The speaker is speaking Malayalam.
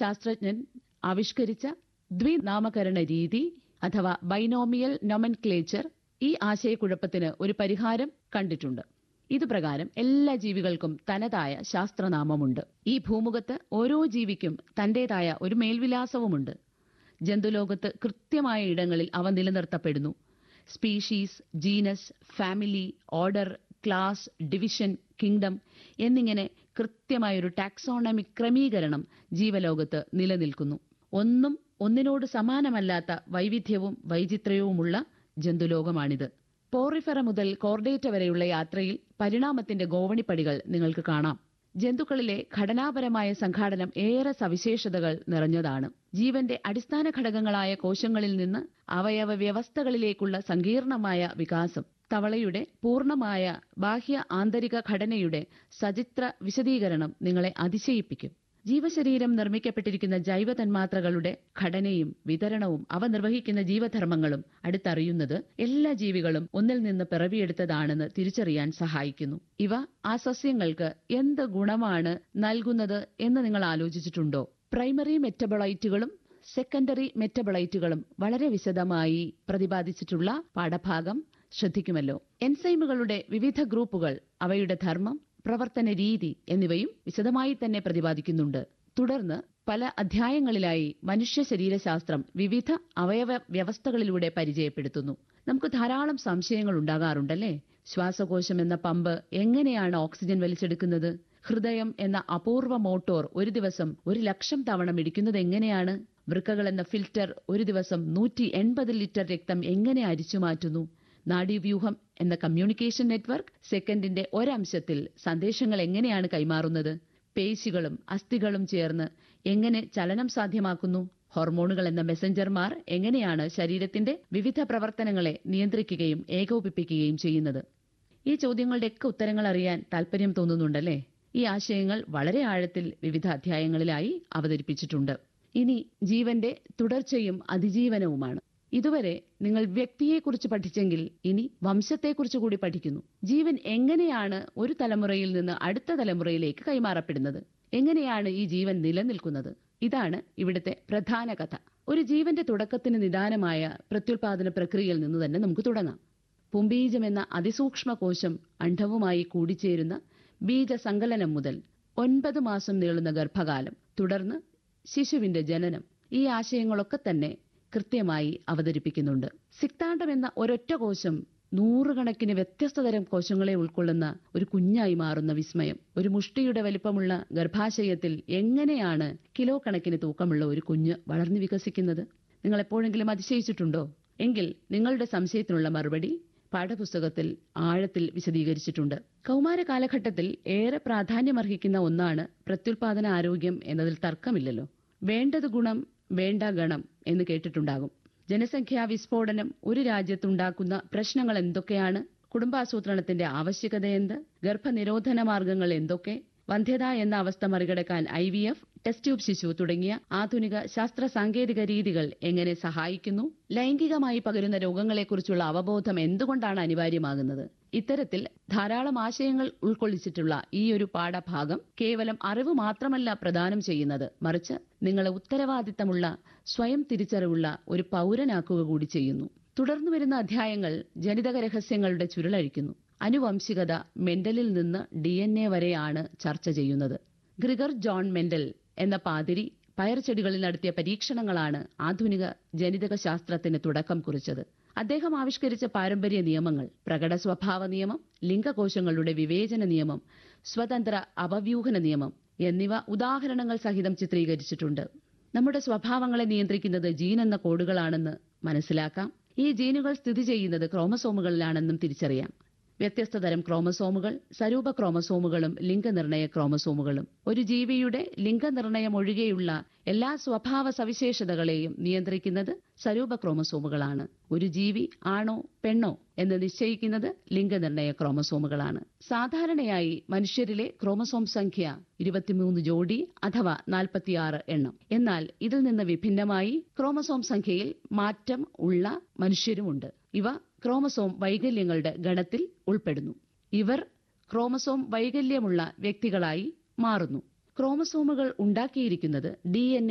ശാസ്ത്രജ്ഞൻ ആവിഷ്കരിച്ച ദ്വിനാമകരണ രീതി അഥവാ ബൈനോമിയൽ നൊമൻക്ലേച്ചർ ഈ ആശയക്കുഴപ്പത്തിന് ഒരു പരിഹാരം കണ്ടിട്ടുണ്ട് ഇതുപ്രകാരം എല്ലാ ജീവികൾക്കും തനതായ ശാസ്ത്രനാമമുണ്ട് ഈ ഭൂമുഖത്ത് ഓരോ ജീവിക്കും തന്റേതായ ഒരു മേൽവിലാസവുമുണ്ട് ജന്തുലോകത്ത് കൃത്യമായ ഇടങ്ങളിൽ അവ നിലനിർത്തപ്പെടുന്നു species genus family order class division kingdom എന്നിങ്ങനെ കൃത്യമായൊരു ടാക്സോണമിക് ക്രമീകരണം ജീവലോകത്ത് നിലനിൽക്കുന്നു ഒന്നും ഒന്നിനോട് സമാനമല്ലാത്ത വൈവിധ്യവും വൈചിത്ര്യവുമുള്ള ജന്തുലോകമാണിത് പോറിഫെറ മുതൽ കോർഡേറ്റ വരെയുള്ള യാത്രയിൽ പരിണാമത്തിന്റെ ഗോവണിപ്പടികൾ നിങ്ങൾക്ക് കാണാം ജന്തുക്കളിലെ ഘടനാപരമായ സംഘാടനം ഏറെ സവിശേഷതകൾ നിറഞ്ഞതാണ് ജീവന്റെ അടിസ്ഥാന ഘടകങ്ങളായ കോശങ്ങളിൽ നിന്ന് അവയവ വ്യവസ്ഥകളിലേക്കുള്ള സങ്കീർണമായ വികാസം തവളയുടെ പൂർണ്ണമായ ബാഹ്യ ആന്തരിക ഘടനയുടെ സചിത്ര വിശദീകരണം നിങ്ങളെ അതിശയിപ്പിക്കും ജീവശരീരം നിർമ്മിക്കപ്പെട്ടിരിക്കുന്ന ജൈവ തന്മാത്രകളുടെ ഘടനയും വിതരണവും അവ നിർവഹിക്കുന്ന ജീവധർമ്മങ്ങളും അടുത്തറിയുന്നത് എല്ലാ ജീവികളും ഒന്നിൽ നിന്ന് പിറവിയെടുത്തതാണെന്ന് തിരിച്ചറിയാൻ സഹായിക്കുന്നു ഇവ ആ സസ്യങ്ങൾക്ക് എന്ത് ഗുണമാണ് നൽകുന്നത് എന്ന് നിങ്ങൾ ആലോചിച്ചിട്ടുണ്ടോ പ്രൈമറി മെറ്റബോളൈറ്റുകളും സെക്കൻഡറി മെറ്റബോളൈറ്റുകളും വളരെ വിശദമായി പ്രതിപാദിച്ചിട്ടുള്ള പാഠഭാഗം ശ്രദ്ധിക്കുമല്ലോ എൻസൈമുകളുടെ വിവിധ ഗ്രൂപ്പുകൾ അവയുടെ ധർമ്മം പ്രവർത്തന രീതി എന്നിവയും വിശദമായി തന്നെ പ്രതിപാദിക്കുന്നുണ്ട് തുടർന്ന് പല അധ്യായങ്ങളിലായി മനുഷ്യ ശരീരശാസ്ത്രം വിവിധ അവയവ വ്യവസ്ഥകളിലൂടെ പരിചയപ്പെടുത്തുന്നു നമുക്ക് ധാരാളം സംശയങ്ങൾ ഉണ്ടാകാറുണ്ടല്ലേ ശ്വാസകോശം എന്ന പമ്പ് എങ്ങനെയാണ് ഓക്സിജൻ വലിച്ചെടുക്കുന്നത് ഹൃദയം എന്ന അപൂർവ മോട്ടോർ ഒരു ദിവസം ഒരു ലക്ഷം തവണ മിടിക്കുന്നത് എങ്ങനെയാണ് വൃക്കകൾ എന്ന ഫിൽറ്റർ ഒരു ദിവസം നൂറ്റി എൺപത് ലിറ്റർ രക്തം എങ്ങനെ അരിച്ചു മാറ്റുന്നു നാഡീവ്യൂഹം എന്ന കമ്മ്യൂണിക്കേഷൻ നെറ്റ്വർക്ക് സെക്കൻഡിന്റെ ഒരംശത്തിൽ സന്ദേശങ്ങൾ എങ്ങനെയാണ് കൈമാറുന്നത് പേശികളും അസ്ഥികളും ചേർന്ന് എങ്ങനെ ചലനം സാധ്യമാക്കുന്നു ഹോർമോണുകൾ എന്ന മെസഞ്ചർമാർ എങ്ങനെയാണ് ശരീരത്തിന്റെ വിവിധ പ്രവർത്തനങ്ങളെ നിയന്ത്രിക്കുകയും ഏകോപിപ്പിക്കുകയും ചെയ്യുന്നത് ഈ ചോദ്യങ്ങളുടെയൊക്കെ ഉത്തരങ്ങൾ അറിയാൻ താല്പര്യം തോന്നുന്നുണ്ടല്ലേ ഈ ആശയങ്ങൾ വളരെ ആഴത്തിൽ വിവിധ അധ്യായങ്ങളിലായി അവതരിപ്പിച്ചിട്ടുണ്ട് ഇനി ജീവന്റെ തുടർച്ചയും അതിജീവനവുമാണ് ഇതുവരെ നിങ്ങൾ വ്യക്തിയെക്കുറിച്ച് പഠിച്ചെങ്കിൽ ഇനി വംശത്തെക്കുറിച്ച് കൂടി പഠിക്കുന്നു ജീവൻ എങ്ങനെയാണ് ഒരു തലമുറയിൽ നിന്ന് അടുത്ത തലമുറയിലേക്ക് കൈമാറപ്പെടുന്നത് എങ്ങനെയാണ് ഈ ജീവൻ നിലനിൽക്കുന്നത് ഇതാണ് ഇവിടുത്തെ പ്രധാന കഥ ഒരു ജീവന്റെ തുടക്കത്തിന് നിദാനമായ പ്രത്യുൽപാദന പ്രക്രിയയിൽ നിന്ന് തന്നെ നമുക്ക് തുടങ്ങാം പുംബീജം എന്ന അതിസൂക്ഷ്മ കോശം അണ്ഡവുമായി കൂടിച്ചേരുന്ന ബീജസങ്കലനം മുതൽ ഒൻപത് മാസം നീളുന്ന ഗർഭകാലം തുടർന്ന് ശിശുവിന്റെ ജനനം ഈ ആശയങ്ങളൊക്കെ തന്നെ കൃത്യമായി അവതരിപ്പിക്കുന്നുണ്ട് സിക്താണ്ഡം എന്ന ഒരൊറ്റ കോശം നൂറുകണക്കിന് വ്യത്യസ്ത തരം കോശങ്ങളെ ഉൾക്കൊള്ളുന്ന ഒരു കുഞ്ഞായി മാറുന്ന വിസ്മയം ഒരു മുഷ്ടിയുടെ വലിപ്പമുള്ള ഗർഭാശയത്തിൽ എങ്ങനെയാണ് കിലോ കണക്കിന് തൂക്കമുള്ള ഒരു കുഞ്ഞ് വളർന്നു വികസിക്കുന്നത് നിങ്ങൾ എപ്പോഴെങ്കിലും അതിശയിച്ചിട്ടുണ്ടോ എങ്കിൽ നിങ്ങളുടെ സംശയത്തിനുള്ള മറുപടി പാഠപുസ്തകത്തിൽ ആഴത്തിൽ വിശദീകരിച്ചിട്ടുണ്ട് കൗമാര കാലഘട്ടത്തിൽ ഏറെ പ്രാധാന്യമർഹിക്കുന്ന ഒന്നാണ് പ്രത്യുൽപാദന ആരോഗ്യം എന്നതിൽ തർക്കമില്ലല്ലോ വേണ്ടത് ഗുണം വേണ്ട ഗണം എന്ന് കേട്ടിട്ടുണ്ടാകും ജനസംഖ്യാ വിസ്ഫോടനം ഒരു രാജ്യത്തുണ്ടാക്കുന്ന പ്രശ്നങ്ങൾ എന്തൊക്കെയാണ് കുടുംബാസൂത്രണത്തിന്റെ ആവശ്യകത എന്ത് ഗർഭനിരോധന മാർഗങ്ങൾ എന്തൊക്കെ വന്ധ്യത എന്ന അവസ്ഥ മറികടക്കാൻ I V F test tube ശിശു തുടങ്ങിയ ആധുനിക ശാസ്ത്ര സാങ്കേതിക രീതികൾ എങ്ങനെ സഹായിക്കുന്നു ലൈംഗികമായി പകരുന്ന രോഗങ്ങളെക്കുറിച്ചുള്ള അവബോധം എന്തുകൊണ്ടാണ് അനിവാര്യമാകുന്നത് ഇത്തരത്തിൽ ധാരാളം ആശയങ്ങൾ ഉൾക്കൊള്ളിച്ചിട്ടുള്ള ഈ ഒരു പാഠഭാഗം കേവലം അറിവ് മാത്രമല്ല പ്രദാനം ചെയ്യുന്നത് മറിച്ച് നിങ്ങളെ ഉത്തരവാദിത്തമുള്ള സ്വയം തിരിച്ചറിവുള്ള ഒരു പൗരനാക്കുക കൂടി ചെയ്യുന്നു തുടർന്നു വരുന്ന അധ്യായങ്ങൾ ജനിതക രഹസ്യങ്ങളുടെ ചുരുളഴിക്കുന്നു അനുവംശികത മെന്റലിൽ നിന്ന് ഡി എൻ എ വരെയാണ് ചർച്ച ചെയ്യുന്നത് ഗ്രിഗർ ജോൺ മെന്റൽ എന്ന പാതിരി പയർചെടികളിൽ നടത്തിയ പരീക്ഷണങ്ങളാണ് ആധുനിക ജനിതക ശാസ്ത്രത്തിന് തുടക്കം കുറിച്ചത് അദ്ദേഹം ആവിഷ്കരിച്ച പാരമ്പര്യ നിയമങ്ങൾ പ്രകട സ്വഭാവ നിയമം ലിംഗകോശങ്ങളുടെ വിവേചന നിയമം സ്വതന്ത്ര അപവ്യൂഹന നിയമം എന്നിവ ഉദാഹരണങ്ങൾ സഹിതം ചിത്രീകരിച്ചിട്ടുണ്ട് നമ്മുടെ സ്വഭാവങ്ങളെ നിയന്ത്രിക്കുന്നത് ജീൻ എന്ന കോഡുകളാണെന്ന് മനസ്സിലാക്കാം ഈ ജീനുകൾ സ്ഥിതി ചെയ്യുന്നത് ക്രോമസോമുകളിലാണെന്നും തിരിച്ചറിയാം വ്യത്യസ്ത തരം ക്രോമസോമുകൾ സരൂപ ക്രോമസോമുകളും ലിംഗനിർണയ ക്രോമസോമുകളും ഒരു ജീവിയുടെ ലിംഗനിർണയം ഒഴികെയുള്ള എല്ലാ സ്വഭാവ സവിശേഷതകളെയും നിയന്ത്രിക്കുന്നത് സരൂപ ക്രോമസോമുകളാണ് ഒരു ജീവി ആണോ പെണ്ണോ എന്ന് നിശ്ചയിക്കുന്നത് ലിംഗനിർണയ ക്രോമസോമുകളാണ് സാധാരണയായി മനുഷ്യരിലെ ക്രോമസോം സംഖ്യ ഇരുപത്തിമൂന്ന് ജോഡി അഥവാ നാൽപ്പത്തിയാറ് എണ്ണം എന്നാൽ ഇതിൽ നിന്ന് വിഭിന്നമായി ക്രോമസോം സംഖ്യയിൽ മാറ്റം ഉള്ള മനുഷ്യരുമുണ്ട് ഇവ ക്രോമസോം വൈകല്യങ്ങളുടെ ഗണത്തിൽ ഉൾപ്പെടുന്നു ഇവർ ക്രോമസോം വൈകല്യമുള്ള വ്യക്തികളായി മാറുന്നു ക്രോമസോമുകൾ ഉണ്ടാക്കിയിരിക്കുന്നത് ഡി